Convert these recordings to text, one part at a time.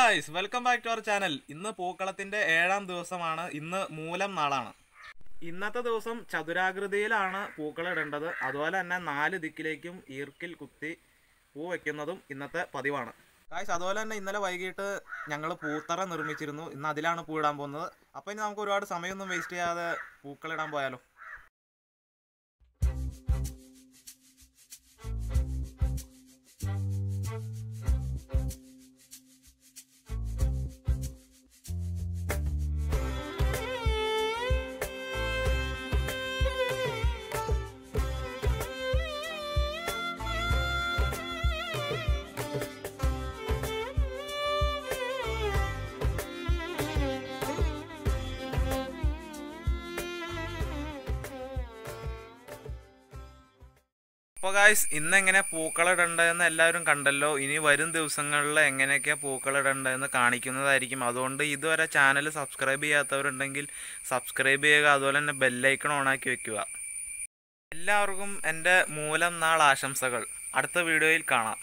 Guys welcome back to our channel ഇന്ന് പൂക്കളത്തിന്റെ ഏഴാം ദിവസമാണ് ഇന്ന് മൂലം നാളാണ് ഇന്നത്തെ ദിവസം ചതുരാകൃതിയിലാണ് പൂക്കൾ ഇടേണ്ടത് അതുപോലെ തന്നെ നാല് ദിക്കിലേക്കും ഈർക്കിൽ കുത്തി പൂ വെക്കുന്നതും ഇന്നത്തെ പതിവാണ് ഗായ്സ് അതുപോലെ തന്നെ ഇന്നലെ വൈകിട്ട് ഞങ്ങൾ പൂത്തറ നിർമ്മിച്ചിരുന്നു ഇന്ന് അതിലാണ് പൂ ഇടാൻ പോകുന്നത് അപ്പോൾ ഇനി നമുക്ക് ഒരുപാട് സമയമൊന്നും വേസ്റ്റ് ചെയ്യാതെ പൂക്കൾ ഇടാൻ പോയാലോ അപ്പോൾ ഗായ്സ് ഇന്ന് എങ്ങനെ പൂക്കളിടേണ്ടതെന്ന് എല്ലാവരും കണ്ടല്ലോ ഇനി വരും ദിവസങ്ങളിൽ എങ്ങനെയൊക്കെയാണ് പൂക്കളിടേണ്ടതെന്ന് കാണിക്കുന്നതായിരിക്കും അതുകൊണ്ട് ഇതുവരെ ചാനൽ സബ്സ്ക്രൈബ് ചെയ്യാത്തവരുണ്ടെങ്കിൽ സബ്സ്ക്രൈബ് ചെയ്യുക അതുപോലെ തന്നെ ബെല്ലൈക്കൺ ഓണാക്കി വെക്കുക എല്ലാവർക്കും എൻ്റെ മൂലം നാൾ ആശംസകൾ അടുത്ത വീഡിയോയിൽ കാണാം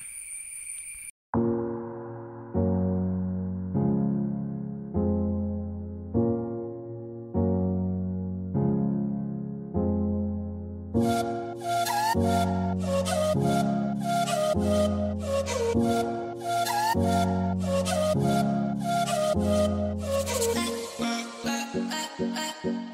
Thank you.